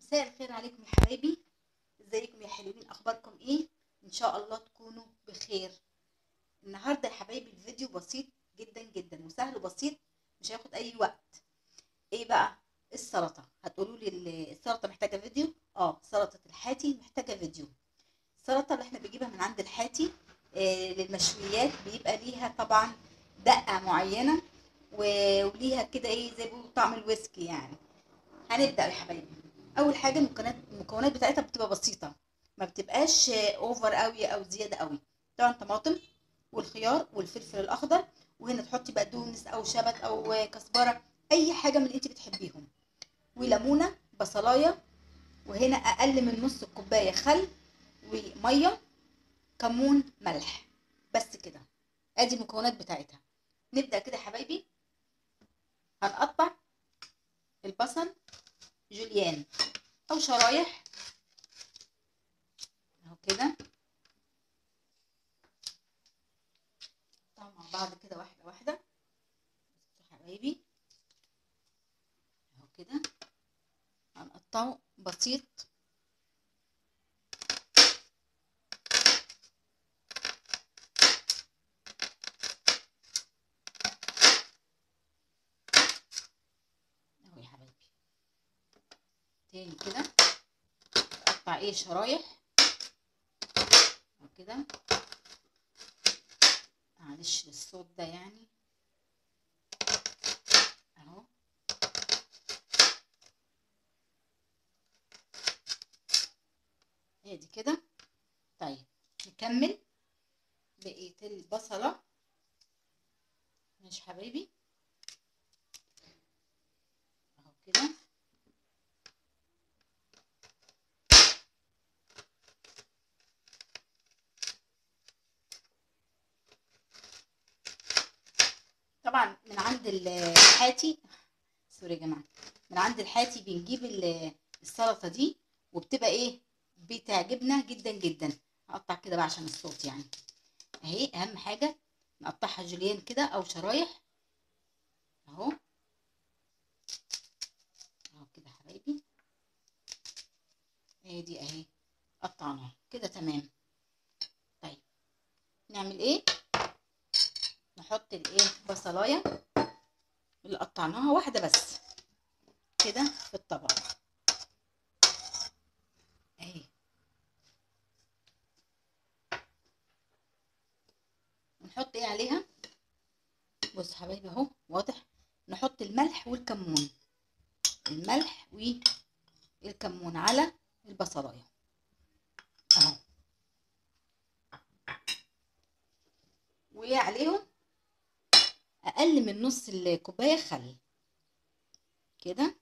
مساء الخير عليكم يا حبايبي ازيكم يا حلوين اخباركم ايه ان شاء الله تكونوا بخير النهارده يا حبايبي الفيديو بسيط جدا جدا وسهل وبسيط مش هياخد اي وقت ايه بقى السلطه هتقولوا لي السلطه محتاجه فيديو اه سلطه الحاتي محتاجه فيديو السلطه اللي احنا بنجيبها من عند الحاتي آه للمشويات بيبقى ليها طبعا دقه معينه وليها كده ايه زي بيقولوا طعم الويسكي يعني هنبدا يا حبايبي اول حاجه المكونات المكونات بتاعتها بتبقى بسيطه ما بتبقاش اوفر قوي او زياده قوي طبعا طماطم والخيار والفلفل الاخضر وهنا تحطي بقدونس او شبت او كزبره اي حاجه من اللي انت بتحبيهم وليمونه بصلايه وهنا اقل من نص كوبايه خل وميه كمون ملح بس كده ادي المكونات بتاعتها نبدا كده يا حبايبي هنقطع البصل جوليان او شرايح اهو كده مع بعض كده واحده واحده بصوا يا حبايبي اهو كده هنقطعه بسيط اهو يا حبايبي تاني كده اقطع ايه شرايح اهو كده معلش الصوت ده يعني اهو ادي كده طيب نكمل بقيه البصله ماشي حبايبي اهو كده طبعا من عند الحاتي سوري يا جماعه من عند الحاتي بنجيب السلطه دي وبتبقى ايه بتعجبنا جدا جدا هقطع كده بقى عشان الصوت يعني اهي اهم حاجه نقطعها جوليان كده او شرايح اهو اهو كده يا حبايبي ادي اهي قطعناها كده تمام طيب نعمل ايه نحط الايه بصلايه اللي قطعناها واحده بس كده في الطبق اهي ونحط ايه عليها بص حبايبي اهو واضح نحط الملح والكمون الملح والكمون على البصلايه اهو وعليهم اقل من نص الكوبايه خل كده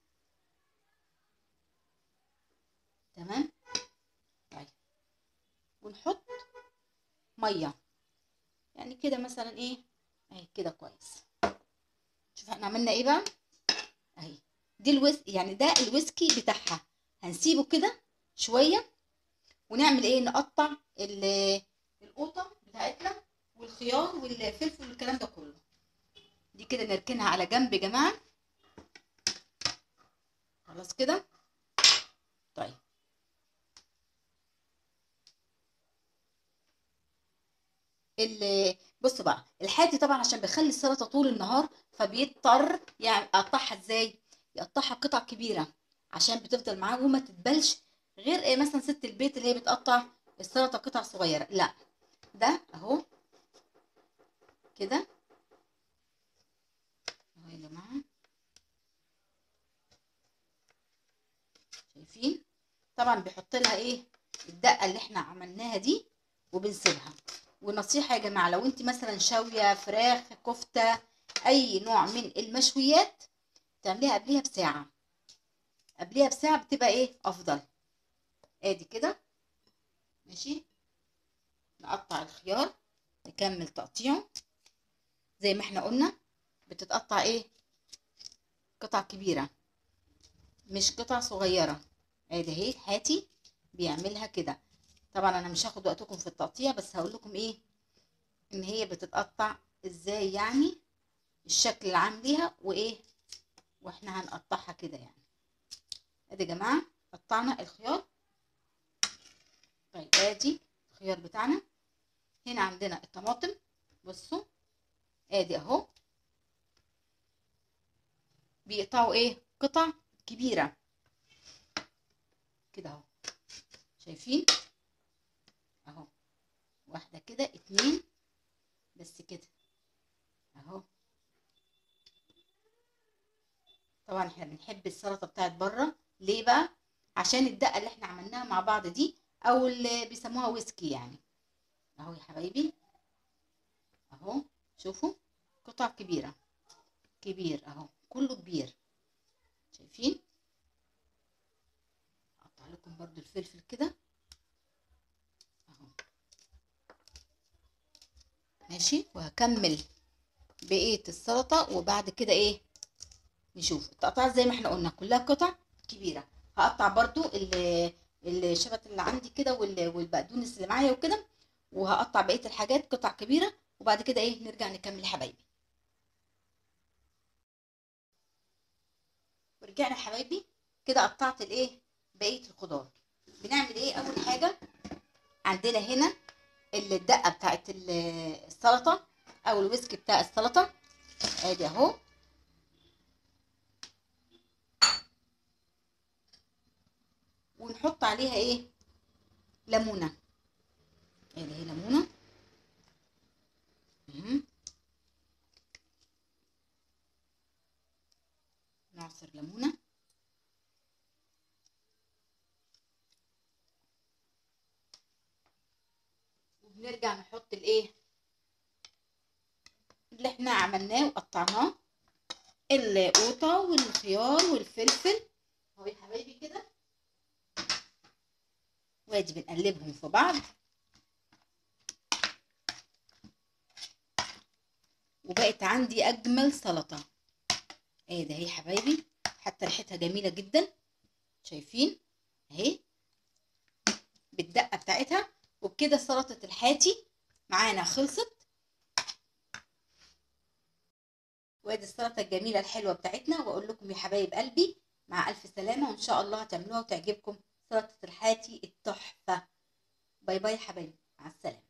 تمام طيب ونحط ميه يعني كده مثلا ايه اهي كده كويس شوف احنا عملنا ايه بقى اهي دي الويس يعني ده الويسكي بتاعها هنسيبه كده شويه ونعمل ايه نقطع القوطه بتاعتنا والخيار والفلفل والكلام ده كله دي كده نركنها على جنب يا جماعه خلاص كده طيب بصوا بقى الحاتي طبعا عشان بيخلي السلطه طول النهار فبيضطر يعني يقطعها ازاي يقطعها قطع كبيره عشان بتفضل معاه وما تتبلش غير ايه مثلا ست البيت اللي هي بتقطع السلطه قطع صغيره لا ده اهو كده اهو يا جماعه شايفين طبعا بيحط لها ايه الدقه اللي احنا عملناها دي وبنسيبها ونصيحه يا جماعه لو انت مثلا شاويه فراخ كفته اي نوع من المشويات تعمليها قبليها بساعه قبليها بساعه بتبقى ايه افضل ادي كده ماشي نقطع الخيار نكمل تقطيعه زي ما احنا قلنا بتتقطع ايه قطع كبيره مش قطع صغيره ادي اهي هاتي بيعملها كده طبعا انا مش هاخد وقتكم في التقطيع بس هقول لكم ايه ان هي بتتقطع ازاي يعني الشكل العام ليها وايه واحنا هنقطعها كده يعني ادي يا جماعه قطعنا الخيار طيب ادي الخيار بتاعنا هنا عندنا الطماطم بصوا ادي اهو بيقطعوا ايه قطع كبيره كده اهو شايفين اهو واحده كده اتنين بس كده اهو طبعا احنا بنحب السلطه بتاعت بره ليه بقى عشان الدقه اللي احنا عملناها مع بعض دي او اللي بيسموها ويسكي يعني اهو يا حبايبي اهو شوفوا قطع كبيره كبير اهو كله كبير شايفين اقطع لكم برضو الفلفل كده اهو ماشي وهكمل بقيه السلطه وبعد كده ايه نشوف التقطيع زي ما احنا قلنا كلها قطع كبيره هقطع برضو الشبت اللي عندي كده والبقدونس اللي معايا وكده وهقطع بقيه الحاجات قطع كبيره وبعد كده ايه نرجع نكمل حبايبي ورجعنا حبايبي كده قطعت الايه بقيه الخضار بنعمل ايه اول حاجه عندنا هنا الدقه بتاعت السلطه او الويسك بتاع السلطه ادي اهو ونحط عليها ايه ليمونه ادي اهي ليمونه نعصر ليمونه وبنرجع نحط الايه اللي احنا عملناه وقطعناه القوطه والخيار والفلفل اهو يا حبايبي كده وادي بنقلبهم في بعض وبقت عندي اجمل سلطه اهي ده اهي حبايبي حتى ريحتها جميله جدا شايفين اهي بالدقه بتاعتها وبكده سلطه الحاتي معانا خلصت وادي السلطه الجميله الحلوه بتاعتنا واقول لكم يا حبايب قلبي مع الف سلامه وان شاء الله هتعملوها وتعجبكم سلطه الحاتي التحفه باي باي حبايبي مع السلامه